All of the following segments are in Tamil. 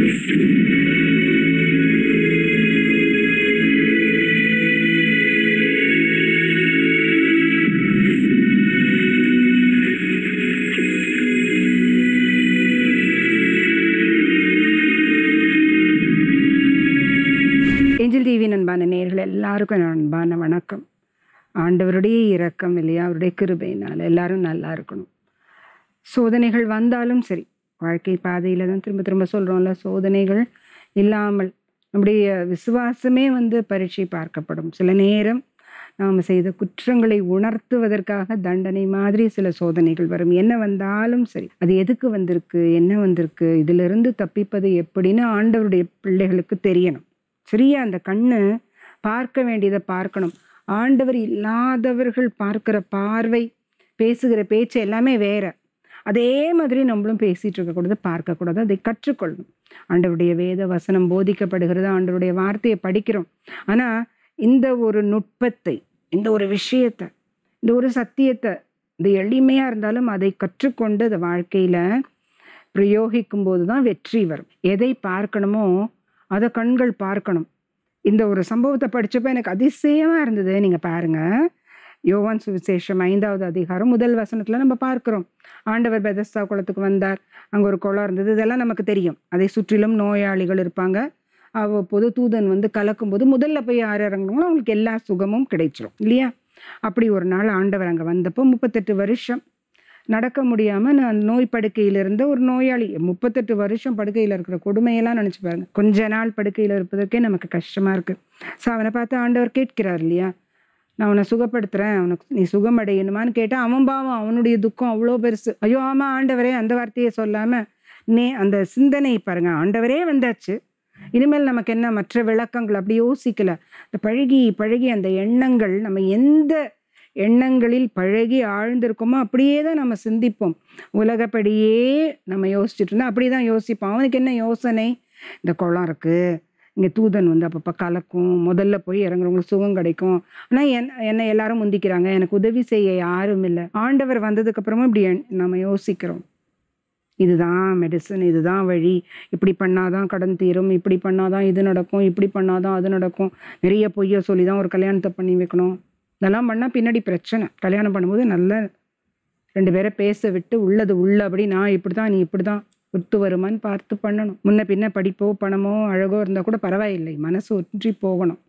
ஏஞ்சல் டிவியின் அன்பான நேயர்கள் எல்லாருக்கும் என் அன்பான வணக்கம் ஆண்டவருடைய இரக்கம் இல்லையா அவருடைய கிருபையினால் எல்லாரும் நல்லா இருக்கணும் சோதனைகள் வந்தாலும் சரி வாழ்க்கை பாதையில் தான் திரும்ப திரும்ப சொல்கிறோம்ல சோதனைகள் இல்லாமல் நம்முடைய விசுவாசமே வந்து பரீட்சை பார்க்கப்படும் சில நேரம் நாம் செய்த குற்றங்களை உணர்த்துவதற்காக தண்டனை மாதிரி சில சோதனைகள் வரும் என்ன வந்தாலும் சரி அது எதுக்கு வந்திருக்கு என்ன வந்திருக்கு இதிலிருந்து தப்பிப்பது எப்படின்னு ஆண்டவருடைய பிள்ளைகளுக்கு தெரியணும் சரியா அந்த கண்ணு பார்க்க வேண்டியதை பார்க்கணும் ஆண்டவர் இல்லாதவர்கள் பார்க்கிற பார்வை பேசுகிற பேச்சு எல்லாமே வேற அதே மாதிரி நம்மளும் பேசிட்டு இருக்கக்கூடாது பார்க்கக்கூடாது அதை கற்றுக்கொள்ளணும் ஆண்டவருடைய வேத வசனம் போதிக்கப்படுகிறது ஆண்டவருடைய வார்த்தையை படிக்கிறோம் ஆனால் இந்த ஒரு நுட்பத்தை இந்த ஒரு விஷயத்தை இந்த ஒரு சத்தியத்தை இது எளிமையாக இருந்தாலும் அதை கற்றுக்கொண்டு அந்த வாழ்க்கையில் பிரயோகிக்கும் போது தான் வெற்றி வரும் எதை பார்க்கணுமோ அதை கண்கள் பார்க்கணும் இந்த ஒரு சம்பவத்தை படிச்சப்ப எனக்கு அதிசயமாக இருந்தது நீங்கள் பாருங்க யோவான் சுவிசேஷம் ஐந்தாவது அதிகாரம் முதல் வசனத்தில் நம்ம பார்க்கிறோம் ஆண்டவர் பெதஸ்தா குளத்துக்கு வந்தார் அங்கே ஒரு குளம் இருந்தது இதெல்லாம் நமக்கு தெரியும் அதை சுற்றிலும் நோயாளிகள் இருப்பாங்க அவ்வப்போது தூதன் வந்து கலக்கும்போது முதல்ல போய் யார் இறங்குனாங்களோ அவங்களுக்கு எல்லா சுகமும் கிடைச்சிரும் இல்லையா அப்படி ஒரு நாள் ஆண்டவர் அங்கே வந்தப்போ முப்பத்தெட்டு வருஷம் நடக்க முடியாமல் நான் நோய் படுக்கையில் இருந்த ஒரு நோயாளி முப்பத்தெட்டு வருஷம் படுக்கையில் இருக்கிற கொடுமையெல்லாம் நினச்சி பாருங்க கொஞ்ச நாள் படுக்கையில் இருப்பதற்கே நமக்கு கஷ்டமாக இருக்குது ஸோ அவனை பார்த்து ஆண்டவர் கேட்கிறார் இல்லையா நான் அவனை சுகப்படுத்துகிறேன் அவனுக்கு நீ சுகமடையணுமான்னு கேட்டால் அவன் பாவம் அவனுடைய துக்கம் அவ்வளோ பெருசு ஐயோ ஆமாம் ஆண்டவரே அந்த வார்த்தையை சொல்லாமல் நே அந்த சிந்தனை பாருங்க ஆண்டவரே வந்தாச்சு இனிமேல் நமக்கு என்ன மற்ற விளக்கங்கள் அப்படி யோசிக்கல இந்த பழகி பழகி அந்த எண்ணங்கள் நம்ம எந்த எண்ணங்களில் பழகி ஆழ்ந்திருக்கோமோ அப்படியே தான் நம்ம சிந்திப்போம் உலகப்படியே நம்ம யோசிச்சுட்டு இருந்தால் அப்படி தான் யோசிப்போம் அவனுக்கு என்ன யோசனை இந்த குளம் இருக்குது இங்கே தூதன் வந்து அப்பப்போ கலக்கும் முதல்ல போய் இறங்குறவங்களுக்கு சுகம் கிடைக்கும் ஆனால் என் என்னை எல்லாரும் முந்திக்கிறாங்க எனக்கு உதவி செய்ய யாரும் இல்லை ஆண்டவர் வந்ததுக்கப்புறமும் இப்படி எண்- நம்ம யோசிக்கிறோம் இதுதான் மெடிசன் இதுதான் வழி இப்படி பண்ணாதான் கடன் தீரும் இப்படி பண்ணாதான் இது நடக்கும் இப்படி பண்ணாதான் அது நடக்கும் நிறைய பொய்யை சொல்லி தான் ஒரு கல்யாணத்தை பண்ணி வைக்கணும் இதெல்லாம் பண்ணால் பின்னாடி பிரச்சனை கல்யாணம் பண்ணும்போது நல்ல ரெண்டு பேரை பேச விட்டு உள்ளது உள்ளபடி நான் இப்படி தான் நீ இப்படி தான் ஒத்து வருமான்னு பார்த்து பண்ணணும் முன்ன பின்ன படிப்போ பணமோ அழகோ இருந்தால் கூட பரவாயில்லை மனசு ஒன்றி போகணும்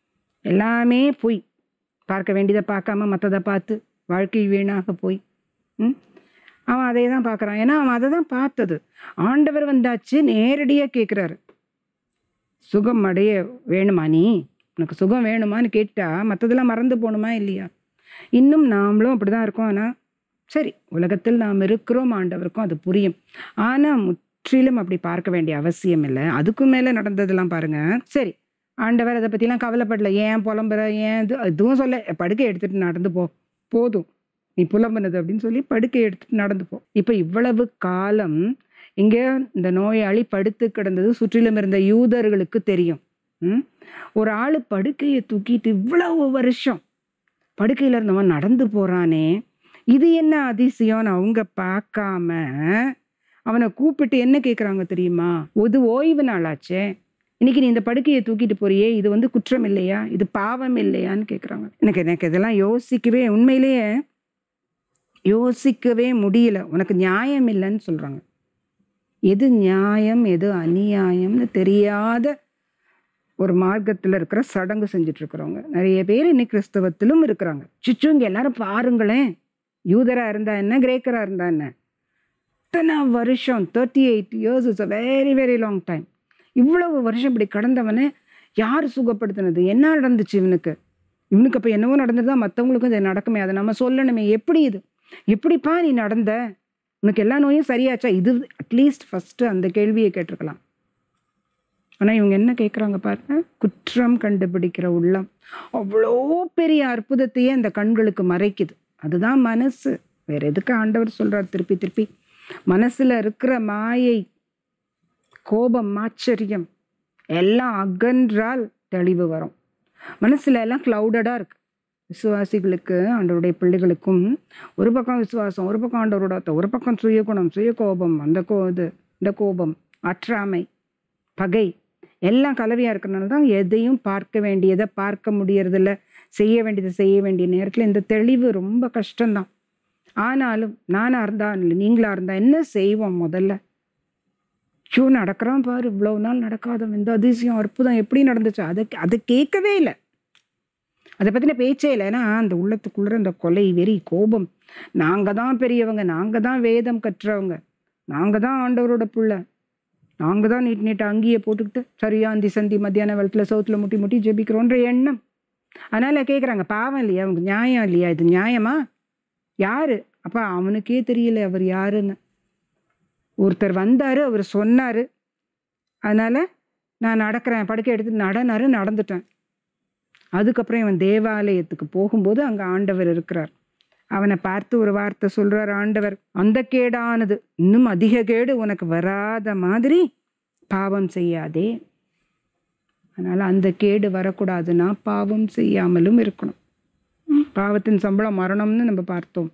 எல்லாமே பொய் பார்க்க வேண்டியதை பார்க்காம மற்றதை பார்த்து வாழ்க்கை வீணாக போய் ம் அவன் அதை தான் பார்க்குறான் ஏன்னா அவன் அதை தான் பார்த்தது ஆண்டவர் வந்தாச்சு நேரடியாக கேட்குறாரு சுகம் அடைய வேணுமா நீ உனக்கு சுகம் வேணுமான்னு கேட்டா மற்றதெல்லாம் மறந்து போகணுமா இல்லையா இன்னும் நாமளும் அப்படி தான் இருக்கோம் ஆனால் சரி உலகத்தில் நாம் இருக்கிறோம் ஆண்டவருக்கும் அது புரியும் ஆனால் முற்றிலும் அப்படி பார்க்க வேண்டிய அவசியம் இல்லை அதுக்கும் மேலே நடந்ததெல்லாம் பாருங்க சரி ஆண்டவர் அதை பற்றிலாம் கவலைப்படல ஏன் புலம்புற ஏன் இது இதுவும் சொல்ல படுக்கை எடுத்துட்டு நடந்து போ போதும் நீ புலம்புனது அப்படின்னு சொல்லி படுக்கை எடுத்துட்டு நடந்து போ இப்போ இவ்வளவு காலம் இங்கே இந்த நோயாளி படுத்து கிடந்தது சுற்றிலும் இருந்த யூதர்களுக்கு தெரியும் ம்? ஒரு ஆள் படுக்கையை தூக்கிட்டு இவ்வளவு வருஷம் படுக்கையில் இருந்தவன் நடந்து போறானே இது என்ன அதிசயம்னு அவங்க பார்க்காம அவனை கூப்பிட்டு என்ன கேட்குறாங்க தெரியுமா ஒரு ஓய்வு நாளாச்சே இன்னைக்கு நீ இந்த படுக்கையை தூக்கிட்டு போறியே இது வந்து குற்றம் இல்லையா இது பாவம் இல்லையான்னு கேட்குறாங்க எனக்கு எனக்கு இதெல்லாம் யோசிக்கவே உண்மையிலேயே யோசிக்கவே முடியல உனக்கு நியாயம் இல்லைன்னு சொல்றாங்க எது நியாயம் எது அநியாயம்னு தெரியாத ஒரு மார்க்கத்தில் இருக்கிற சடங்கு செஞ்சுட்டு இருக்கிறவங்க நிறைய பேர் இன்னைக்கு கிறிஸ்தவத்திலும் இருக்கிறாங்க சுச்சு இங்க எல்லாரும் பாருங்களேன் யூதரா இருந்தா என்ன கிரேக்கரா இருந்தா என்ன இத்தனை வருஷம் thirty eight years is a very very long time இவ்வளவு வருஷம் இப்படி கடந்தவனை யார் சுகப்படுத்தினது என்ன நடந்துச்சு இவனுக்கு இவனுக்கு அப்போ என்னவோ நடந்ததா மற்றவங்களுக்கும் இது நடக்குமே அதை நம்ம சொல்லணுமே எப்படி இது எப்படிப்பா நீ நடந்த உனக்கு எல்லா நோயும் சரியாச்சா இது அட்லீஸ்ட் ஃபஸ்ட்டு அந்த கேள்வியை கேட்டிருக்கலாம் ஆனால் இவங்க என்ன கேட்குறாங்க பாருங்க குற்றம் கண்டுபிடிக்கிற உள்ளம் அவ்வளோ பெரிய அற்புதத்தையே அந்த கண்களுக்கு மறைக்குது அதுதான் மனசு வேற எதுக்கு ஆண்டவர் சொல்றார் திருப்பி திருப்பி மனசுல இருக்கிற மாயை கோபம் ஆச்சரியம் எல்லாம் அகன்றால் தெளிவு வரும் மனசுல எல்லாம் கிளவுடடாக இருக்கு விசுவாசிகளுக்கு ஆண்டவருடைய பிள்ளைகளுக்கும் ஒரு பக்கம் விசுவாசம் ஒரு பக்கம் ஆண்டவரோட அர்த்தம், ஒரு பக்கம் சுய குணம் சுய கோபம் அந்த கோ இது இந்த கோபம் ஆற்றாமை பகை எல்லாம் கலவையாக இருக்கிறனால தான் எதையும் பார்க்க வேண்டியதை பார்க்க முடியறதில்ல செய்ய வேண்டியதை செய்ய வேண்டிய நேரத்தில் இந்த தெளிவு ரொம்ப கஷ்டம்தான் ஆனாலும் நானாக இருந்தா இல்லை நீங்களா இருந்தா என்ன செய்வோம் முதல்ல ஷூ நடக்கிறான் பாரு இவ்வளோ நாள் நடக்காதவன் இந்த அதிசயம் அற்புதம் எப்படி நடந்துச்சு அதை அதை கேட்கவே இல்லை அதை பற்றின பேச்சே இல்லை ஏன்னா அந்த உள்ளத்துக்குள்ள அந்த கொலை வெறி கோபம் நாங்கள் தான் பெரியவங்க நாங்கள் தான் வேதம் கற்றவங்க நாங்கள் தான் ஆண்டவரோட புள்ள நாங்கள் தான் நீட் நீட்டாக அங்கேயே போட்டுக்கிட்டு சரியா அந்தி சந்தி மத்தியான வெளத்தில் சவுத்தில் முட்டி முட்டி ஜெபிக்கிறோன்ற எண்ணம் அதனால் கேட்குறாங்க பாவம் இல்லையா அவங்க நியாயம் இல்லையா இது நியாயமா யாரு அப்பா அவனுக்கே தெரியல அவர் யாருன்னு ஒருத்தர் வந்தார் அவர் சொன்னார் அதனால் நான் நடக்கிறேன் படுக்கை எடுத்து நடனாரு நடந்துட்டேன் அதுக்கப்புறம் இவன் தேவாலயத்துக்கு போகும்போது அங்கே ஆண்டவர் இருக்கிறார் அவனை பார்த்து ஒரு வார்த்தை சொல்றார் ஆண்டவர் அந்த கேடானது இன்னும் அதிக கேடு உனக்கு வராத மாதிரி பாவம் செய்யாதே அதனால அந்த கேடு வரக்கூடாதுன்னா பாவம் செய்யாமலும் இருக்கணும் பாவத்தின் சம்பளம் மரணம்னு நம்ம பார்த்தோம்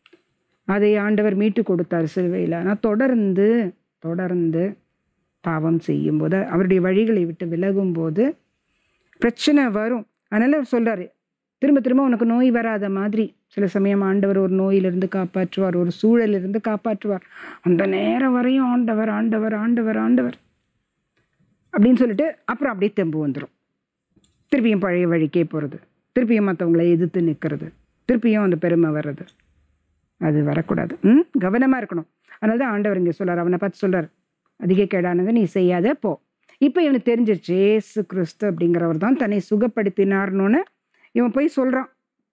அதை ஆண்டவர் மீட்டு கொடுத்தார் சிலுவையில் ஆனால் தொடர்ந்து தொடர்ந்து பாவம் செய்யும்போது அவருடைய வழிகளை விட்டு விலகும்போது பிரச்சனை வரும் அதனால அவர் சொல்றாரு திரும்ப திரும்ப உனக்கு நோய் வராத மாதிரி சில சமயம் ஆண்டவர் ஒரு நோயிலிருந்து காப்பாற்றுவார் ஒரு சூழலிருந்து காப்பாற்றுவார் அந்த நேரம் வரையும் ஆண்டவர் ஆண்டவர் ஆண்டவர் ஆண்டவர் அப்படின்னு சொல்லிட்டு அப்புறம் அப்படியே தெம்பு வந்துடும் திருப்பியும் பழைய வழிக்கே போகிறது திருப்பியும் மற்றவங்களை எதிர்த்து நிற்கிறது திருப்பியும் அந்த பெருமை வர்றது அது வரக்கூடாது ம் கவனமாக இருக்கணும் அதனால தான் ஆண்டவர் இங்கே சொல்றார் அவனை பார்த்து சொல்றார் அதிக கேடானதை நீ செய்யாத போ இப்போ இவனுக்கு தெரிஞ்சிருச்சு ஏசு கிறிஸ்து அப்படிங்கிறவர் தான் தன்னை சுகப்படுத்தினார்னோன்னு இவன் போய் சொல்கிறான்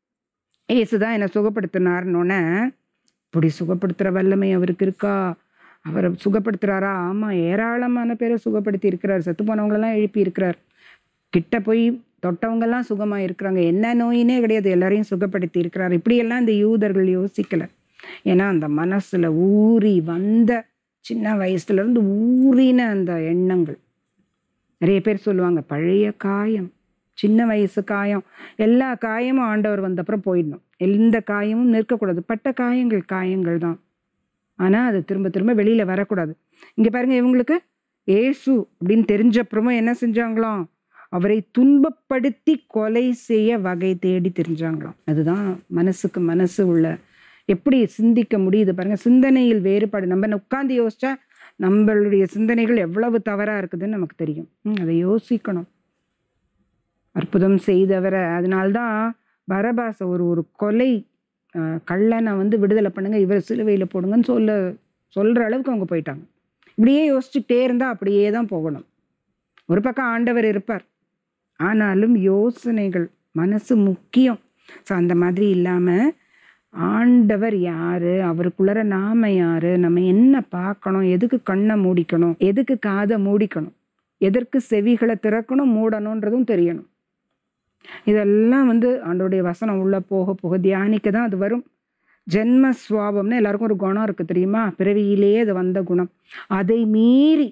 ஏசு தான் என்னை சுகப்படுத்தினார்னோன்னே இப்படி சுகப்படுத்துகிற வல்லமை அவருக்கு இருக்கா அவரை சுகப்படுத்துகிறாரா ஆமாம் ஏராளமான பேரை சுகப்படுத்தி இருக்கிறார் செத்து போனவங்களெல்லாம் எழுப்பி இருக்கிறார் கிட்ட போய் தொட்டவங்கெல்லாம் சுகமாக இருக்கிறாங்க என்ன நோயினே கிடையாது எல்லாரையும் சுகப்படுத்தி இருக்கிறார் இப்படியெல்லாம் இந்த யூதர்கள் யோசிக்கலை ஏன்னா அந்த மனசில் ஊறி வந்த சின்ன வயசுலேருந்து ஊறின அந்த எண்ணங்கள் நிறைய பேர் சொல்லுவாங்க பழைய காயம் சின்ன வயசு காயம் எல்லா காயமும் ஆண்டவர் வந்தப்புறம் போயிடணும் எந்த காயமும் நிற்கக்கூடாது பட்ட காயங்கள் காயங்கள் தான் ஆனால் அது திரும்ப திரும்ப வெளியில் வரக்கூடாது இங்கே பாருங்க இவங்களுக்கு ஏசு அப்படின்னு தெரிஞ்சப்புறமும் என்ன செஞ்சாங்களாம் அவரை துன்பப்படுத்தி கொலை செய்ய வகை தேடி தெரிஞ்சாங்களாம் அதுதான் மனசுக்கு மனசு உள்ள எப்படி சிந்திக்க முடியுது பாருங்க சிந்தனையில் வேறுபாடு நம்ம உட்காந்து யோசிச்சா நம்மளுடைய சிந்தனைகள் எவ்வளவு தவறா இருக்குதுன்னு நமக்கு தெரியும் ம், அதை யோசிக்கணும் அற்புதம் செய்தவரை அதனால்தான் பரபாச ஒரு ஒரு கொலை அஹ், கள்ளனை வந்து விடுதலை பண்ணுங்க இவர் சிலுவையில் போடுங்கன்னு சொல்ல சொல்ற அளவுக்கு அவங்க போயிட்டாங்க இப்படியே யோசிச்சுக்கிட்டே இருந்தா அப்படியே தான் போகணும் ஒரு பக்கம் ஆண்டவர் இருப்பார் ஆனாலும் யோசனைகள் மனசு முக்கியம் ஸோ அந்த மாதிரி இல்லாமல் ஆண்டவர் யாரு அவருக்குள்ளார நாம யாரு நம்ம என்ன பார்க்கணும் எதுக்கு கண்ணை மூடிக்கணும் எதுக்கு காதை மூடிக்கணும் எதற்கு செவிகளை திறக்கணும் மூடணுன்றதும் தெரியணும் இதெல்லாம் வந்து ஆண்டோடைய வசனம் உள்ள போக போக தியானிக்க தான் அது வரும் ஜென்ம சுவாபம்னு எல்லாருக்கும் ஒரு குணம் இருக்கு தெரியுமா பிறவியிலேயே அது வந்த குணம் அதை மீறி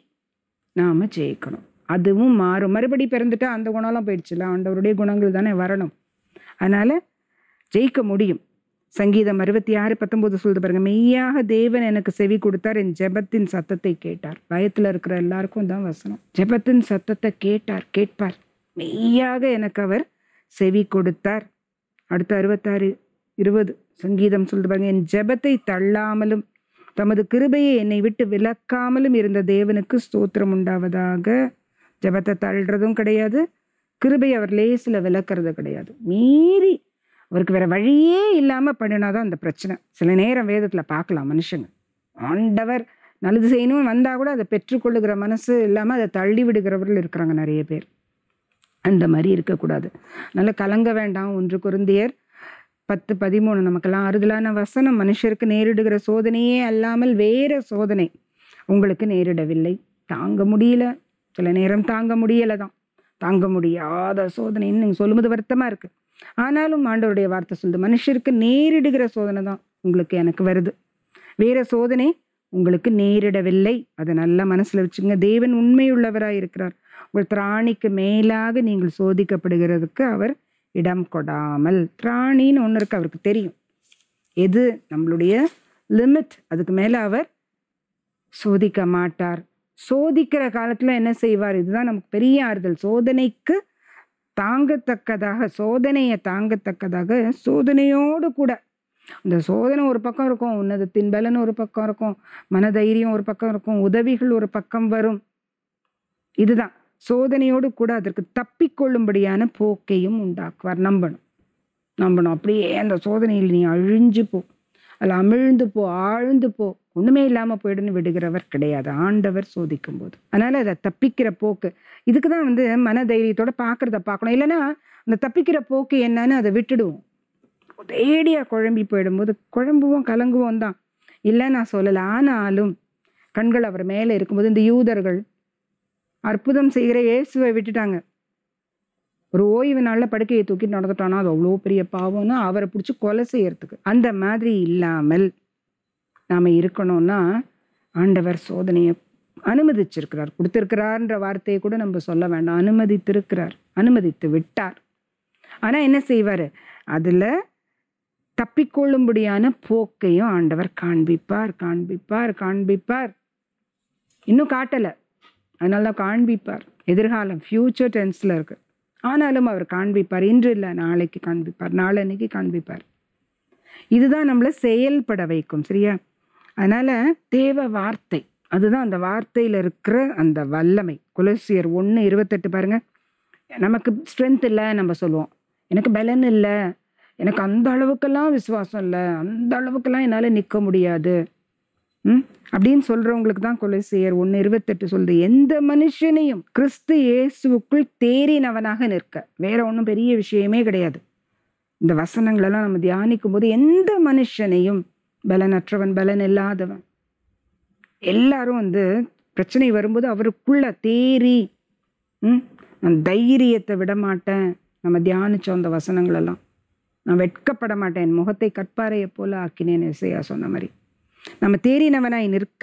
நாம ஜெயிக்கணும் அதுவும் மாறும் மறுபடி பிறந்துட்டா அந்த குணம்லாம் போயிடுச்சுல ஆண்டவருடைய குணங்கள் தானே வரணும் அதனால ஜெயிக்க முடியும் சங்கீதம் அறுபத்தி ஆறு பத்தொன்பது சொல்லுது பாருங்க மெய்யாக தேவன் எனக்கு செவி கொடுத்தார் என் ஜெபத்தின் சத்தத்தை கேட்டார் பயத்துல இருக்கிற எல்லாருக்கும் தான் வசனம் ஜெபத்தின் சத்தத்தை கேட்டார் கேட்பார் மெய்யாக எனக்கு அவர் செவி கொடுத்தார் அடுத்து அறுபத்தாறு இருபது சங்கீதம் சொல்லுது பாருங்க என் ஜெபத்தை தள்ளாமலும் தமது கிருபையை என்னை விட்டு விலக்காமலும் இருந்த தேவனுக்கு ஸ்தோத்திரம் உண்டாவதாக ஜெபத்தை தள்ளுறதும் கிடையாது கிருபை அவர் லேசில் விளக்குறது கிடையாது மீறி அவருக்கு வேற வழியே இல்லாமல் பண்ணினாதான் அந்த பிரச்சனை சில நேரம் வேதத்தில் பார்க்கலாம் மனுஷங்க ஆண்டவர் நல்லது செய்யணும் வந்தால் கூட அதை பெற்றுக்கொள்ளுகிற மனசு இல்லாமல் அதை தள்ளி விடுகிறவர்கள் இருக்கிறாங்க நிறைய பேர் அந்த மாதிரி இருக்கக்கூடாது அதனால கலங்க வேண்டாம் ஒன்று குருந்தியர் பத்து பதிமூணு நமக்கெல்லாம் அறுதலான வசனம் மனுஷருக்கு நேரிடுகிற சோதனையே அல்லாமல் வேற சோதனை உங்களுக்கு நேரிடவில்லை தாங்க முடியல சில நேரம் தாங்க முடியலை தான் தாங்க முடியாத சோதனைன்னு நீங்கள் சொல்லும்போது வருத்தமாக இருக்கு ஆனாலும் ஆண்டவருடைய வார்த்தை சொல்லுது மனுஷருக்கு நேரிடுகிற சோதனை தான் உங்களுக்கு எனக்கு வருது வேற சோதனை உங்களுக்கு நேரிடவில்லை அதை நல்லா மனசுல வச்சுங்க தேவன் உண்மையுள்ளவராய் இருக்கிறார் உங்கள் திராணிக்கு மேலாக நீங்கள் சோதிக்கப்படுகிறதுக்கு அவர் இடம் கொடாமல் திராணின்னு ஒன்று இருக்கு அவருக்கு தெரியும் எது நம்மளுடைய லிமிட் அதுக்கு மேலே அவர் சோதிக்க மாட்டார் சோதிக்கிற காலத்துல என்ன செய்வார் இதுதான் நமக்கு பெரிய ஆறுதல் சோதனைக்கு தாங்கத்தக்கதாக சோதனையை தாங்கத்தக்கதாக சோதனையோடு கூட இந்த சோதனை ஒரு பக்கம் இருக்கும் உன்னதத்தின் பலன் ஒரு பக்கம் இருக்கும் மனதைரியம் ஒரு பக்கம் இருக்கும் உதவிகள் ஒரு பக்கம் வரும் இதுதான் சோதனையோடு கூட அதற்கு தப்பிக்கொள்ளும்படியான போக்கையும் உண்டாக்குவார் நம்பணும் நம்பணும் அப்படியே அந்த சோதனையில் நீ அழிஞ்சு போ அதில் அமிழ்ந்து போ ஆழ்ந்து போ ஒண்ணுமே இல்லாம போயிடுன்னு விடுகிறவர் கிடையாது ஆண்டவர் சோதிக்கும் போது அதனால அதை தப்பிக்கிற போக்கு இதுக்கு தான் வந்து மன தைரியத்தோட பார்க்கறத பார்க்கணும் இல்லைன்னா அந்த தப்பிக்கிற போக்கு என்னன்னு அதை விட்டுடுவோம் ஒரேடியா குழம்பி போயிடும்போது குழம்புவோம் கலங்குவோம் தான் இல்லை நான் சொல்லலை ஆனாலும் கண்கள் அவர் மேலே இருக்கும்போது இந்த யூதர்கள் அற்புதம் செய்கிற இயேசுவை விட்டுட்டாங்க ஒரு ஓய்வு நாளில் படுக்கையை தூக்கி நடந்துட்டானா அது அவ்வளோ பெரிய பாவம்னா அவரை பிடிச்சி கொலை செய்யறதுக்கு அந்த மாதிரி இல்லாமல் நாம் இருக்கணும்னா ஆண்டவர் சோதனையை அனுமதிச்சிருக்கிறார் கொடுத்திருக்கிறார்ன்ற வார்த்தையை கூட நம்ம சொல்ல வேண்டாம் அனுமதித்திருக்கிறார் அனுமதித்து விட்டார் ஆனால் என்ன செய்வார் அதில் தப்பிக்கொள்ளும்படியான போக்கையும் ஆண்டவர் காண்பிப்பார் காண்பிப்பார் காண்பிப்பார் இன்னும் காட்டலை அதனால தான் காண்பிப்பார் எதிர்காலம் ஃப்யூச்சர் டென்ஸில் இருக்கு ஆனாலும் அவர் காண்பிப்பார் இன்று இல்லை நாளைக்கு காண்பிப்பார் நாளன்னைக்கு காண்பிப்பார் இதுதான் நம்மளை செயல்பட வைக்கும் சரியா அதனால தேவ வார்த்தை அதுதான் அந்த வார்த்தையில் இருக்கிற அந்த வல்லமை குலசியர் ஒன்று இருபத்தெட்டு பாருங்க நமக்கு ஸ்ட்ரென்த் இல்லை நம்ம சொல்லுவோம் எனக்கு பலன் இல்லை எனக்கு அந்த அளவுக்கெல்லாம் விசுவாசம் இல்லை அந்த அளவுக்கெல்லாம் என்னால் நிற்க முடியாது ம் அப்படின்னு சொல்றவங்களுக்கு தான் கொலைசெயர் ஒன்று இருபத்தெட்டு சொல்லுது எந்த மனுஷனையும் கிறிஸ்து இயேசுவுக்குள் தேறினவனாக நிற்க வேற ஒன்றும் பெரிய விஷயமே கிடையாது இந்த வசனங்களெல்லாம் நம்ம தியானிக்கும் போது எந்த மனுஷனையும் பலனற்றவன் பலன் இல்லாதவன் எல்லாரும் வந்து பிரச்சனை வரும்போது அவருக்குள்ள தேறி ம் நான் தைரியத்தை விட மாட்டேன் நம்ம தியானிச்சோம் அந்த வசனங்களெல்லாம் நான் வெட்கப்பட மாட்டேன் என் முகத்தை கற்பாரையை போல ஆக்கினேன் இசையா சொன்ன மாதிரி நம்ம தேறினவனாய் நிற்க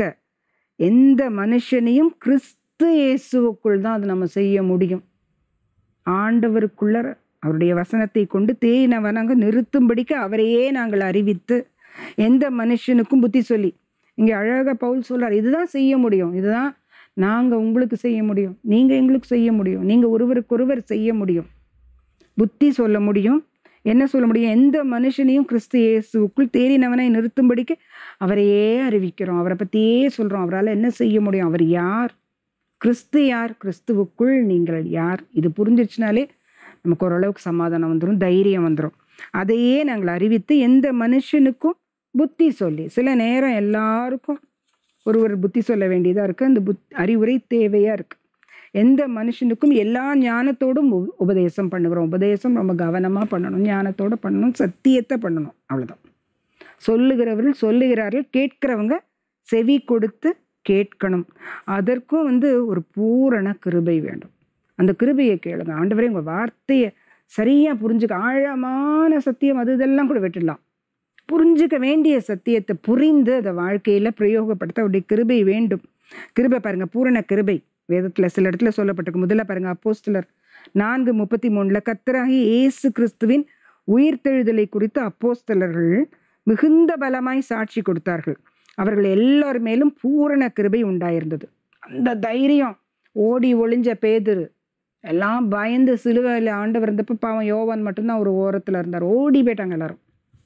எந்த மனுஷனையும் கிறிஸ்து இயேசுவுக்குள் தான் அது நம்ம செய்ய முடியும் ஆண்டவருக்குள்ள அவருடைய வசனத்தை கொண்டு தேறினவனாக நிறுத்தும்படிக்கு அவரையே நாங்கள் அறிவித்து எந்த மனுஷனுக்கும் புத்தி சொல்லி இங்கே அழகாக பவுல் சொல்றார் இதுதான் செய்ய முடியும் இதுதான் நாங்கள் உங்களுக்கு செய்ய முடியும் நீங்கள் எங்களுக்கு செய்ய முடியும் நீங்கள் ஒருவருக்கொருவர் செய்ய முடியும் புத்தி சொல்ல முடியும் என்ன சொல்ல முடியும் எந்த மனுஷனையும் கிறிஸ்து இயேசுக்குள் தேறினவனை நிறுத்தும்படிக்கு அவரையே அறிவிக்கிறோம் அவரை பற்றியே சொல்கிறோம் அவரால் என்ன செய்ய முடியும் அவர் யார் கிறிஸ்து யார் கிறிஸ்துவுக்குள் நீங்கள் யார் இது புரிஞ்சிருச்சுனாலே நமக்கு ஓரளவுக்கு சமாதானம் வந்துடும் தைரியம் வந்துடும் அதையே நாங்கள் அறிவித்து எந்த மனுஷனுக்கும் புத்தி சொல்லி சில நேரம் எல்லாருக்கும் ஒருவர் புத்தி சொல்ல வேண்டியதாக இருக்குது அந்த புத் அறிவுரை தேவையாக இருக்குது எந்த மனுஷனுக்கும் எல்லா ஞானத்தோடும் உப- உபதேசம் பண்ணுகிறோம் உபதேசம் ரொம்ப கவனமாக பண்ணணும் ஞானத்தோட பண்ணணும் சத்தியத்தை பண்ணணும் அவ்வளவுதான் சொல்லுகிறவர்கள் சொல்லுகிறார்கள் கேட்கிறவங்க செவி கொடுத்து கேட்கணும் அதற்கும் வந்து ஒரு பூரண கிருபை வேண்டும் அந்த கிருபையை கேளுங்க ஆண்டவரே உங்கள் வார்த்தையை சரியாக புரிஞ்சுக்க ஆழமான சத்தியம் அது இதெல்லாம் கூட விட்டுடலாம் புரிஞ்சுக்க வேண்டிய சத்தியத்தை புரிந்து அதை வாழ்க்கையில் பிரயோகப்படுத்த அவருடைய கிருபை வேண்டும் கிருபை பாருங்க பூரண கிருபை வேதத்தில் சில இடத்துல சொல்லப்பட்டிருக்கு முதல்ல பாருங்க அப்போஸ்தலர் நான்கு முப்பத்தி மூணுல கத்தராகி இயேசு கிறிஸ்துவின் உயிர்த்தெழுதலை குறித்து அப்போஸ்தலர்கள் மிகுந்த பலமாய் சாட்சி கொடுத்தார்கள் அவர்கள் எல்லார் மேலும் பூரண கிருபை உண்டாயிருந்தது அந்த தைரியம் ஓடி ஒளிஞ்ச பேதுரு எல்லாம் பயந்து சிலுவையில் ஆண்டவர் இருந்தப்ப பாவம் யோவான் மட்டும்தான் ஒரு ஓரத்தில் இருந்தார் ஓடி போயிட்டாங்க எல்லாரும்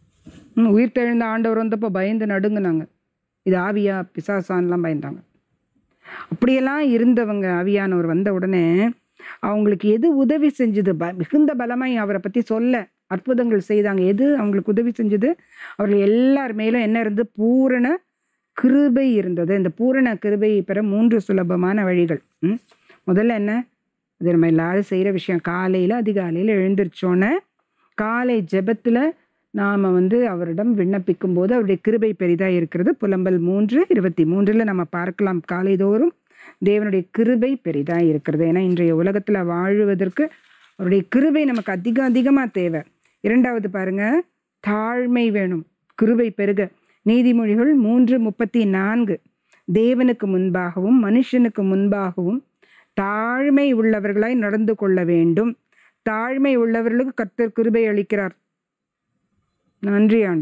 ம், உயிர்த்தெழுந்த ஆண்டவர் வந்தப்போ பயந்து நடுங்குனாங்க இது ஆவியா பிசாசான்லாம் பயந்தாங்க அப்படியெல்லாம் இருந்தவங்க ஆவியானவர் வந்த உடனே அவங்களுக்கு எது உதவி செஞ்சது ப மிகுந்த பலமாய் அவரை பற்றி சொல்ல அற்புதங்கள் செய்தாங்க எது அவங்களுக்கு உதவி செஞ்சது அவர்கள் எல்லார் மேலும் என்ன இருந்து பூரண கிருபை இருந்தது இந்த பூரண கிருபை பெற மூன்று சுலபமான வழிகள் ம்? முதல்ல என்ன இது நம்ம எல்லாரும் செய்கிற விஷயம் காலையில் அதிகாலையில் எழுந்திரிச்சோன்னே காலை ஜெபத்தில் நாம் வந்து அவரிடம் விண்ணப்பிக்கும் போது அவருடைய கிருபை பெரிதாக இருக்கிறது புலம்பல் மூன்று இருபத்தி மூன்றில் நம்ம பார்க்கலாம் காலைதோறும் தேவனுடைய கிருபை பெரிதாக இருக்கிறது ஏன்னா இன்றைய உலகத்தில் வாழுவதற்கு அவருடைய கிருபை நமக்கு அதிக அதிகமாக தேவை இரண்டாவது பாருங்க தாழ்மை வேணும் கிருபை பெருக நீதிமொழிகள் மூன்று முப்பத்தி நான்கு தேவனுக்கு முன்பாகவும் மனுஷனுக்கு முன்பாகவும் தாழ்மை உள்ளவர்களாய் நடந்து கொள்ள வேண்டும் தாழ்மை உள்ளவர்களுக்கு கர்த்தர் கிருபை அளிக்கிறார் நன்றி ஆண்டவர்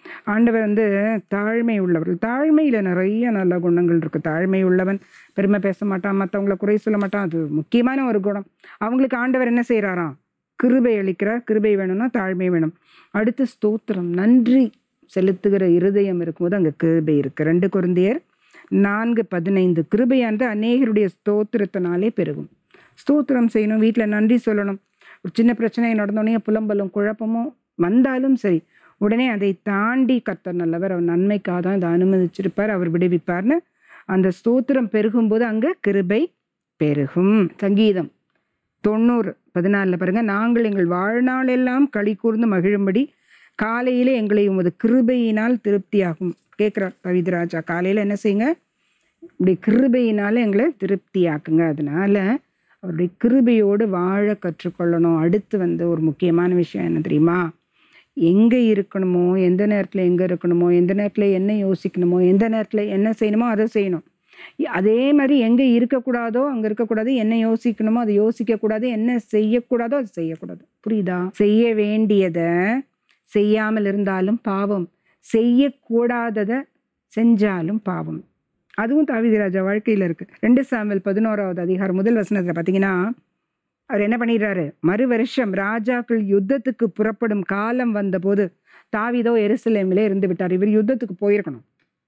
ஆண்டவர் வந்து தாழ்மை உள்ளவர் தாழ்மையில் நிறைய நல்ல குணங்கள் இருக்குது தாழ்மை உள்ளவன் பெருமை பேச மாட்டான் மற்றவங்கள குறை சொல்ல மாட்டான் அது முக்கியமான ஒரு குணம் அவங்களுக்கு ஆண்டவர் என்ன செய்கிறாராம் கிருபை அளிக்கிறார் கிருபை வேணும்னா தாழ்மை வேணும் அடுத்து ஸ்தோத்திரம் நன்றி செலுத்துகிற இருதயம் இருக்கும்போது அங்கே கிருபை இருக்குது ரெண்டு குருந்தியர் நான்கு பதினைந்து கிருபையானது அநேகருடைய ஸ்தோத்திரத்தினாலே பெருகும் ஸ்தோத்திரம் செய்யணும் வீட்டில் நன்றி சொல்லணும் ஒரு சின்ன பிரச்சனை நடந்தோடனே புலம்பலும் குழப்பமும் வந்தாலும் சரி உடனே அதை தாண்டி கர்த்தர் நல்லவர் அவர் நன்மைக்காக தான் இதை அனுமதிச்சிருப்பார் அவர் விடுவிப்பார்னு அந்த ஸ்தோத்திரம் பெருகும்போது அங்கே கிருபை பெருகும் சங்கீதம் தொண்ணூறு பதினாலில் பாருங்க நாங்கள் எங்கள் வாழ்நாள் எல்லாம் களி கூர்ந்து மகிழும்படி காலையிலே எங்களை உமது கிருபையினால் திருப்தியாகும் கேட்குறார் கவிதராஜா காலையில் என்ன செய்யுங்க இப்படி கிருபையினால எங்களை திருப்தியாக்குங்க அதனால அவருடைய கிருபையோடு வாழ கற்றுக்கொள்ளணும் அடுத்து வந்து ஒரு முக்கியமான விஷயம் என்ன தெரியுமா எங்கே இருக்கணுமோ எந்த நேரத்தில் எங்கே இருக்கணுமோ எந்த நேரத்தில் என்ன யோசிக்கணுமோ எந்த நேரத்தில் என்ன செய்யணுமோ அதை செய்யணும் அதே மாதிரி எங்கே இருக்கக்கூடாதோ அங்கே இருக்கக்கூடாது என்ன யோசிக்கணுமோ அதை யோசிக்கக்கூடாது என்ன செய்யக்கூடாதோ அது செய்யக்கூடாது புரியுதா செய்ய வேண்டியதை செய்யாமல் இருந்தாலும் பாவம் செய்யக்கூடாததை செஞ்சாலும் பாவம் அதுவும் தாவிதராஜா வாழ்க்கையில் இருக்கு ரெண்டு சாம்பல் பதினோராவது அதிகாரம் முதல் வசனத்தில் பார்த்தீங்கன்னா அவர் என்ன பண்ணிடுறாரு மறு வருஷம் ராஜாக்கள் யுத்தத்துக்கு புறப்படும் காலம் வந்தபோது தாவிதோ எருசலேமிலே இருந்து விட்டார் இவர் யுத்தத்துக்கு போயிருக்கணும்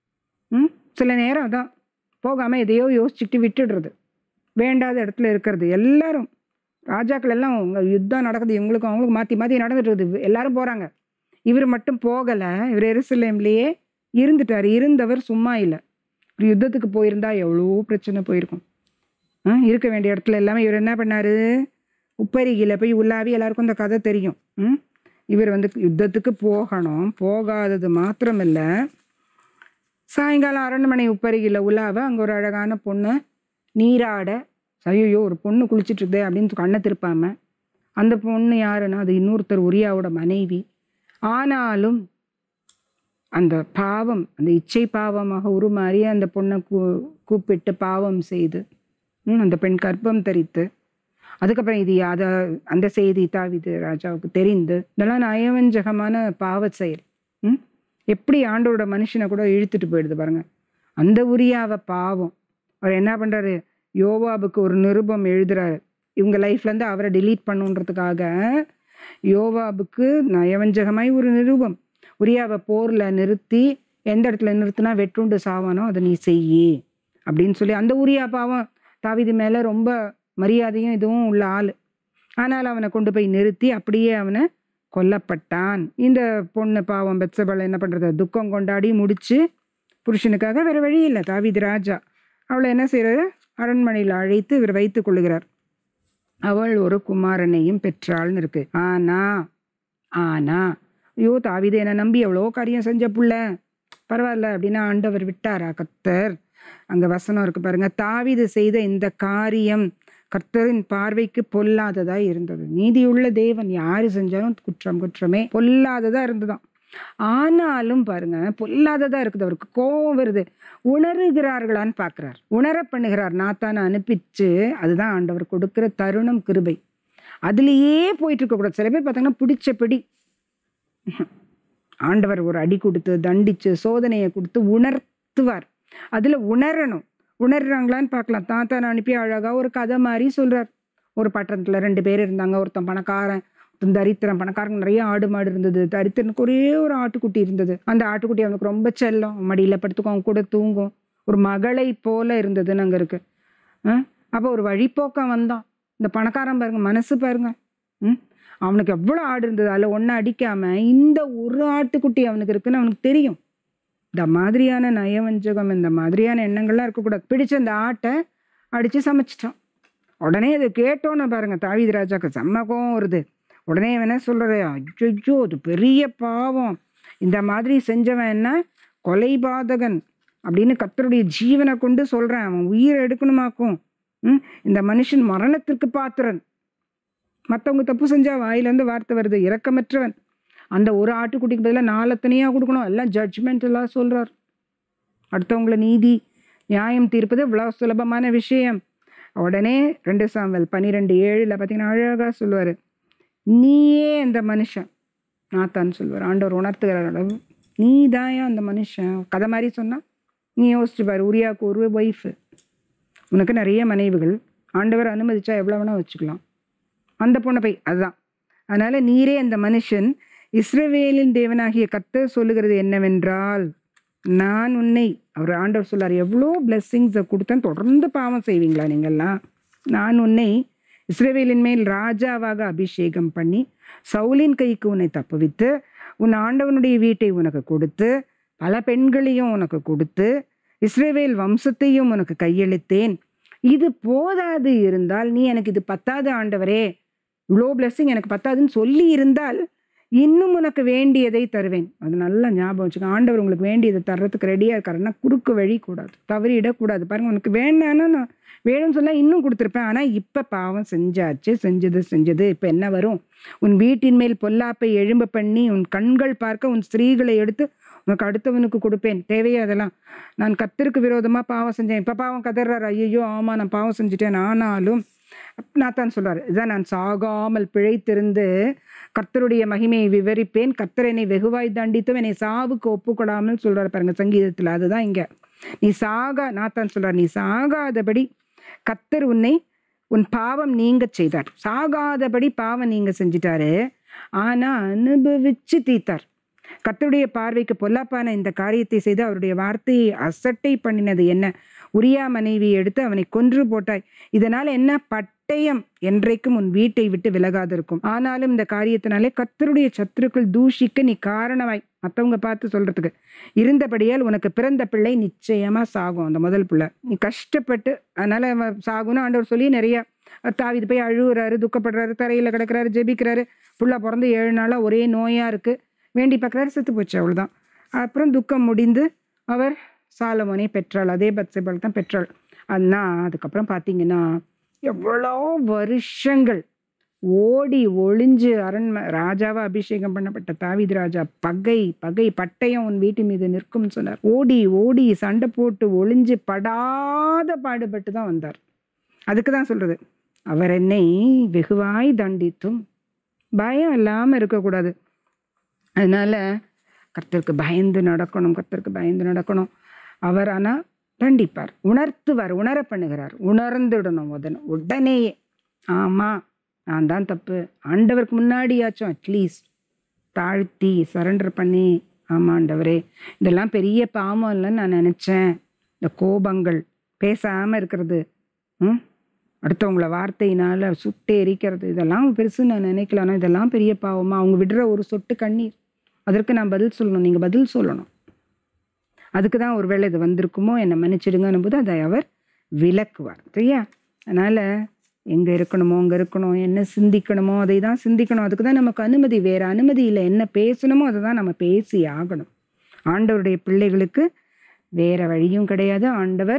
ம் சில நேரம் தான் போகாமல் எதையோ யோசிச்சுட்டு விட்டுடுறது வேண்டாத இடத்துல இருக்கிறது எல்லாரும் ராஜாக்கள் எல்லாம் உங்க யுத்தம் நடக்குது இவங்களுக்கும் அவங்களுக்கும் மாற்றி மாற்றி நடந்துட்டு இருக்குது எல்லாரும் போகிறாங்க இவர் மட்டும் போகலை இவர் எருசலேம்லேயே இருந்துட்டார் இருந்தவர் சும்மா இல்லை இவர் யுத்தத்துக்கு போயிருந்தா எவ்வளோ பிரச்சனை போயிருக்கும் ஆ, இருக்க வேண்டிய இடத்துல எல்லாமே இவர் என்ன பண்ணாரு உப்பரிகையில் போய் உள்ளாவி எல்லாருக்கும் இந்த கதை தெரியும் ம்? இவர் வந்து யுத்தத்துக்கு போகணும் போகாதது மாத்திரமில்ல சாயங்காலம் அரண்மனை உப்பரிகையில் உள்ளாவ அங்கே ஒரு அழகான பொண்ணு நீராட ஐயோ ஒரு பொண்ணு குளிச்சிட்டு இருக்குதே அப்படின்னு கண்ணை திருப்பாம அந்த பொண்ணு யாருன்னா அது இன்னொருத்தர் உரியாவோட மனைவி ஆனாலும் அந்த பாவம் அந்த இச்சை பாவமாக உருமாறி அந்த பொண்ணை கூ கூப்பிட்டு பாவம் செய்து ம், அந்த பெண் கர்ப்பம் தரித்து அதுக்கப்புறம் இது அதை அந்த செய்தி தாவிது ராஜாவுக்கு தெரிந்து இதெல்லாம் நயவஞ்சகமான பாவ செயல் ம்? எப்படி ஆண்டோட மனுஷனை கூட இழுத்துட்டு போயிடுது பாருங்க அந்த உரியாவ பாவம் அவர் என்ன பண்றாரு யோவாபுக்கு ஒரு நிருபம் எழுதுறாரு இவங்க லைஃப்லேருந்து அவரை delete பண்ணுன்றதுக்காக யோவாபுக்கு நயவஞ்சகமாய் ஒரு நிருபம் உரியாவை போரில் நிறுத்தி எந்த இடத்துல நிறுத்தினா வெட்டுண்டு சாவானோ அதை நீ செய்யி அப்படின்னு சொல்லி அந்த உரியா பாவம் தாவிது மேலே ரொம்ப மரியாதையும் இதுவும் உள்ள ஆள் ஆனால் அவனை கொண்டு போய் நிறுத்தி அப்படியே அவனை கொல்லப்பட்டான் இந்த பொண்ணு பாவம் பெத்சபல் என்ன பண்ணுறது துக்கம் கொண்டாடி முடிச்சு புருஷனுக்காக வேற வழி இல்லை தாவிது ராஜா அவளை என்ன செய்கிறாரு அரண்மனையில் அழைத்து இவர் வைத்துக் கொள்கிறார் அவள் ஒரு குமாரனையும் பெற்றாள்னு இருக்கு ஆனா ஆனா ஐயோ தாவிது என்னை நம்பி எவ்வளோ காரியம் செஞ்ச புள்ள பரவாயில்ல அப்படின்னா ஆண்டவர் விட்டாரா கர்த்தர் அங்க வசனம் இருக்கு பாருங்க தாவிது செய்த இந்த காரியம் கர்த்தரின் பார்வைக்கு பொல்லாததா இருந்தது நீதியுள்ள தேவன் யாரு செஞ்சாலும் குற்றம் குற்றமே பொல்லாததா இருந்ததாம் ஆனாலும் பாருங்க பொல்லாததா இருக்குது அவருக்கு கோபம் வருது உணருகிறார்களான்னு பார்க்குறார் உணர பண்ணுகிறார் நாத்தான அனுப்பிச்சு அதுதான் ஆண்டவர் கொடுக்கிற தருணம் கிருபை அதுலேயே போயிட்டு இருக்கக்கூடாது சில பேர் பார்த்தீங்கன்னா பிடிச்ச பிடி ஆண்டவர் ஒரு அடி கொடுத்து தண்டிச்சு சோதனையை கொடுத்து உணர்த்துவார் அதில் உணரணும் உணர்றாங்களான்னு பார்க்கலாம் தாத்தான அனுப்பி அழகா ஒரு கதை மாதிரி சொல்றார் ஒரு பட்டணத்தில் ரெண்டு பேர் இருந்தாங்க ஒருத்தன் பணக்காரன் ஒருத்தன் தரித்திரன் பணக்காரன் நிறைய ஆடு மாடு இருந்தது தரித்திரனுக்கு ஒரே ஒரு ஆட்டுக்குட்டி இருந்தது அந்த ஆட்டுக்குட்டி அவனுக்கு ரொம்ப செல்லம் மடியில் படுத்துக்கும் அவன் கூட தூங்கும் ஒரு மகளை போல இருந்ததுன்னு அங்கே இருக்கு அப்போ ஒரு வழிப்போக்கம் வந்தான் இந்த பணக்காரன் பாருங்க மனசு பாருங்க ம் அவனுக்கு எவ்வளோ ஆடு இருந்தது அதில் ஒன்றும் அடிக்காம இந்த ஒரு ஆட்டுக்குட்டி அவனுக்கு இருக்குன்னு அவனுக்கு தெரியும் இந்த மாதிரியான நயவஞ்சகம் இந்த மாதிரியான எண்ணங்கள்லாம் இருக்கக்கூடாது பிடிச்ச அந்த ஆட்டை அடித்து சமைச்சிட்டான் உடனே அதை கேட்டோன்னு பாருங்க தாவீது ராஜாக்கு செம்ம கோவம் வருது உடனே இவன் என்ன சொல்றது ஐயோ அது பெரிய பாவம் இந்த மாதிரி செஞ்சவன் என்ன கொலைபாதகன் அப்படின்னு கர்த்தருடைய ஜீவனை கொண்டு சொல்றேன் அவன் உயிரை எடுக்கணுமாக்கும் ம் இந்த மனுஷன் மரணத்திற்கு பாத்திரன் மற்றவங்க தப்பு செஞ்சா வாயிலேருந்து வார்த்தை வருது இரக்கமற்றவன் அந்த ஒரு ஆட்டுக்குட்டிக்கு பதிலாக நாலத்தனையாக கொடுக்கணும் எல்லாம் ஜட்ஜ்மெண்ட் எல்லாம் சொல்றார் அடுத்தவங்கள நீதி நியாயம் தீர்ப்பது இவ்வளோ சுலபமான விஷயம் உடனே ரெண்டு சாம்பல் பன்னிரெண்டு ஏழில் பார்த்தீங்கன்னா அழகாக சொல்லுவார் நீயே இந்த மனுஷன் நாத்தான் சொல்வார் ஆண்டவர் உணர்த்துகிற அளவு நீ தாயா அந்த மனுஷன் கதை மாதிரி சொன்னா நீ யோசிச்சு பாரு உரியாவுக்கு ஒரு ஒய்ஃபு உனக்கு நிறைய மனைவிகள் ஆண்டவர் அனுமதிச்சா எவ்வளோ வேணா வச்சுக்கலாம் அந்த பொண்ணை போய் அதுதான் அதனால நீரே அந்த மனுஷன் இஸ்ரவேலின் தேவனாகிய கர்த்தர் சொல்லுகிறது என்னவென்றால் நான் உன்னை அவர் ஆண்டவர் சொல்லார் எவ்வளோ பிளெஸ்ஸிங்ஸை கொடுத்தேன் தொடர்ந்து பாவம் செய்வீங்களா நீங்கள்லாம் நான் உன்னை இஸ்ரவேலின் மேல் ராஜாவாக அபிஷேகம் பண்ணி சவுலின் கைக்கு உன்னை தப்புவித்து உன் ஆண்டவனுடைய வீட்டை உனக்கு கொடுத்து பல பெண்களையும் உனக்கு கொடுத்து இஸ்ரவேல் வம்சத்தையும் உனக்கு கையளித்தேன் இது போதாது இருந்தால் நீ எனக்கு இது பத்தாது ஆண்டவரே இவ்வளோ blessing எனக்கு பத்தாதுன்னு சொல்லி இருந்தால் இன்னும் உனக்கு வேண்டியதை தருவேன் அது நல்லா ஞாபகம் வச்சுக்க ஆண்டவர் உங்களுக்கு வேண்டியதை தர்றதுக்கு ரெடியாக இருக்காருன்னா குறுக்கு வழி கூடாது தவறிடக்கூடாது பாருங்க உனக்கு வேண்டான்னா நான் வேணும்னு சொன்னால் இன்னும் கொடுத்துருப்பேன் ஆனால் இப்போ பாவம் செஞ்சாச்சு செஞ்சது செஞ்சது இப்போ என்ன வரும் உன் வீட்டின் மேல் பொல்லாப்பை எழும்ப பண்ணி உன் கண்கள் பார்க்க உன் ஸ்திரீகளை எடுத்து உனக்கு அடுத்தவனுக்கு கொடுப்பேன் தேவையே அதெல்லாம் நான் கத்தருக்கு விரோதமாக பாவம் செஞ்சேன் இப்போ பாவம் கதறாரு ஐயோ ஆமாம் நான் பாவம் செஞ்சுட்டேன் ஆனாலும் நாத்தான் சொல்றாரு இதான் நான் சாகாமல் பிழைத்திருந்து கர்த்தருடைய மகிமையை விவரிப்பேன் கர்த்தர் என்னை வெகுவாய் தண்டித்தும் என்னை சாவுக்கு ஒப்புக்கொடாமல் சொல்றாரு பாருங்க சங்கீதத்தில் அதுதான் இங்க நீ சாகா நாத்தான் சொல்றார் நீ சாகாதபடி கர்த்தர் உன்னை உன் பாவம் நீங்க செய்தார் சாகாதபடி பாவம் நீங்க செஞ்சிட்டாரு ஆனா அனுபவிச்சு தீத்தார் கர்த்தருடைய பார்வைக்கு பொல்லாப்பான இந்த காரியத்தை செய்து அவருடைய வார்த்தையை அசட்டை பண்ணினது என்ன உரியா மனைவியை எடுத்து அவனை கொன்று போட்டாய் இதனால் என்ன பட்டயம் என்றைக்கும் உன் வீட்டை விட்டு விலகாதிருக்கும் ஆனாலும் இந்த காரியத்தினாலே கர்த்தருடைய சத்துருக்கள் தூஷிக்க நீ காரணமாய் மற்றவங்க பார்த்து சொல்றதுக்கு இருந்தபடியால் உனக்கு பிறந்த பிள்ளை நிச்சயமா சாகும் அந்த முதல் பிள்ளை நீ கஷ்டப்பட்டு அதனால அவன் சாகும்னு ஆண்டவர் சொல்லி நிறைய தாவிது போய் அழுகுறாரு துக்கப்படுறாரு தரையில கிடக்குறாரு ஜெபிக்கிறாரு புள்ள பிறந்து ஏழு நாளா ஒரே நோயா இருக்கு வேண்டி பார்க்குறாரு செத்து போச்சு அவ்வளவுதான் அப்புறம் துக்கம் முடிந்து அவர் சாலமோனை பெற்றாள் அதே பத்சேபால் தான் பெற்றாள் அண்ணா அதுக்கப்புறம் பார்த்தீங்கன்னா எவ்வளோ வருஷங்கள் ஓடி ஒளிஞ்சு அரண்ம ராஜாவா அபிஷேகம் பண்ணப்பட்ட தாவீது ராஜா பகை பகை பட்டயம் உன் வீட்டு மீது நிற்கும்னு சொன்னார் ஓடி ஓடி சண்டை போட்டு ஒளிஞ்சு படாத பாடுபட்டு தான் வந்தார் அதுக்கு தான் சொல்றது அவர் என்னை வெகுவாய் தண்டித்தும் பயம் இல்லாமல் இருக்கக்கூடாது அதனால கர்த்தருக்கு பயந்து நடக்கணும் கர்த்தருக்கு பயந்து நடக்கணும் அவர் ஆனால் தண்டிப்பார் உணர்த்துவார் உணர பண்ணுகிறார் உணர்ந்துடணும் உடனே உடனேயே ஆமாம் நான் தான் தப்பு ஆண்டவருக்கு முன்னாடியாச்சும் அட்லீஸ்ட் தாழ்த்தி சரண்டர் பண்ணி ஆமாம் ஆண்டவரே இதெல்லாம் பெரிய பாவம் இல்லைன்னு நான் நினச்சேன் இந்த கோபங்கள் பேசாமல் இருக்கிறது ம் அடுத்தவங்கள வார்த்தையினால் சுட்டு எரிக்கிறது இதெல்லாம் பெருசு நான் நினைக்கல ஆனால் இதெல்லாம் பெரிய பாவமா அவங்க விடுற ஒரு சொட்டு கண்ணீர் அதற்கு நான் பதில் சொல்லணும் நீங்கள் பதில் சொல்லணும் அதுக்கு தான் ஒருவேளை இது வந்திருக்குமோ என்னை மன்னிச்சிடுங்கன்னும் போது அதை அவர் விளக்குவார் சரியா அதனால் எங்கே இருக்கணுமோ அங்கே இருக்கணும் என்ன சிந்திக்கணுமோ அதை தான் சிந்திக்கணும் அதுக்கு தான் நமக்கு அனுமதி வேறு அனுமதி இல்லை என்ன பேசணுமோ அதை தான் நம்ம பேசி ஆகணும் ஆண்டவருடைய பிள்ளைகளுக்கு வேற வழியும் கிடையாது ஆண்டவர்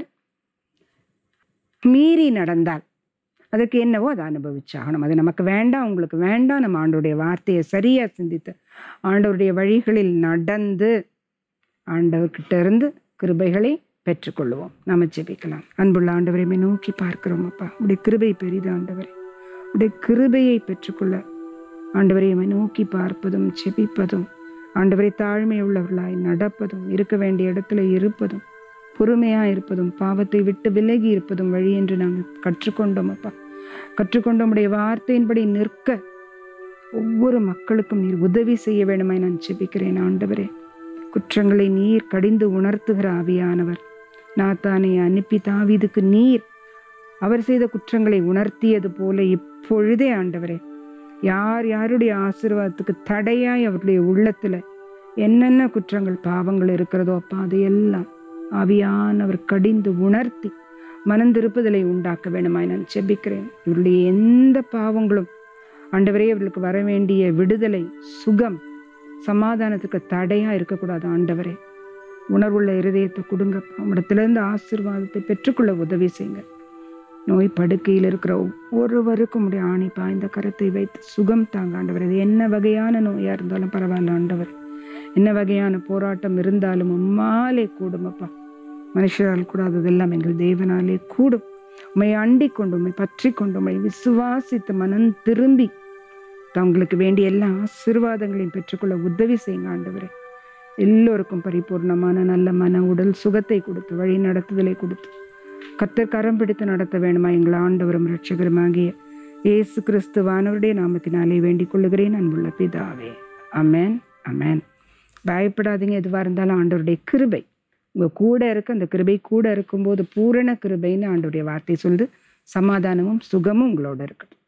மீறி நடந்தால் அதுக்கு என்னவோ அதை அனுபவிச்சாகணும் அது நமக்கு வேண்டாம் உங்களுக்கு வேண்டாம் நம்ம ஆண்டவருடைய வார்த்தையை சரியாக சிந்தித்து ஆண்டவருடைய வழிகளில் நடந்து ஆண்டவர்கிட்ட இருந்து கிருபைகளை பெற்றுக்கொள்வோம் நாம ஜெபிக்கலாம் அன்புள்ள ஆண்டவரையுமே நோக்கி பார்க்கிறோம் அப்பா உடைய கிருபை பெரிது ஆண்டவரே உடைய கிருபையை பெற்றுக்கொள்ள ஆண்டவரையுமே நோக்கி பார்ப்பதும் ஜெபிப்பதும் ஆண்டவரை தாழ்மை உள்ளவர்களாய் நடப்பதும் இருக்க வேண்டிய இடத்துல இருப்பதும் பொறுமையா இருப்பதும் பாவத்தை விட்டு விலகி இருப்பதும் வழி என்று நாங்கள் கற்றுக்கொண்டோம் அப்பா கற்றுக்கொண்டோம் உடைய வார்த்தையின்படி நிற்க ஒவ்வொரு மக்களுக்கும் நீர் உதவி செய்ய வேண்டுமாய் நான் ஜெபிக்கிறேன் ஆண்டவரே குற்றங்களை நீர் கடிந்து உணர்த்துகிற ஆவியானவர் நாத்தானை அனுப்பி தாவீதுக்கு நீர் அவர் செய்த குற்றங்களை உணர்த்தியது போல இப்பொழுதே ஆண்டவரே யார் யாருடைய ஆசீர்வாதத்துக்கு தடையாய் அவருடைய உள்ளத்துல என்னென்ன குற்றங்கள் பாவங்கள் இருக்கிறதோ அப்பா அதையெல்லாம் ஆவியானவர் கடிந்து உணர்த்தி மனந்திருப்புதலை உண்டாக்க வேண்டுமாய் நான் செபிக்கிறேன் இவருடைய எந்த பாவங்களும் ஆண்டவரே அவர்களுக்கு வர வேண்டிய விடுதலை சுகம் சமாதானத்துக்கு தடையா இருக்கக்கூடாது ஆண்டவரே உணர்வுள்ள இருதயத்தை கொடுங்க அவடத்திலிருந்து ஆசீர்வாதத்தை பெற்றுக்கொள்ள உதவி செய்யுங்க நோய் படுக்கையில் இருக்கிற ஒவ்வொருவருக்கும் உடைய ஆணி பாய்ந்த கரத்தை வைத்து சுகம் தாங்க ஆண்டவர் இது என்ன வகையான நோயா இருந்தாலும் பரவாயில்ல ஆண்டவர் என்ன வகையான போராட்டம் இருந்தாலும் அம்மாலே கூடும் அப்பா மனுஷரால் கூடாததெல்லாம் எங்கள் தேவனாலே கூடும் உண்மை அண்டிக் கொண்டு உண்மை பற்றி கொண்டு உண்மை விசுவாசித்து மனம் திரும்பி தங்களுக்கு வேண்டிய எல்லா ஆசீர்வாதங்களையும் பெற்றுக்கொள்ள உதவி செய்யுங்க ஆண்டவரே எல்லோருக்கும் பரிபூர்ணமான நல்ல மன உடல் சுகத்தை கொடுத்து வழி நடத்துதலை கொடுத்து கத்தர் கரம் பிடித்து நடத்த வேண்டுமா எங்கள் ஆண்டவரும் இரட்சகருமாகிய இயேசு கிறிஸ்துவானவருடைய நாமத்தினாலே வேண்டிக் கொள்ளுகிறேன் அன்புள்ள பிதாவே அமேன் அமேன் பயப்படாதீங்க எதுவாக இருந்தாலும் ஆண்டவருடைய கிருபை உங்கள் கூட இருக்க அந்த கிருபை கூட இருக்கும்போது பூரண கிருபைன்னு ஆண்டவருடைய வார்த்தை சொல்லுது சமாதானமும் சுகமும் உங்களோட இருக்கட்டும்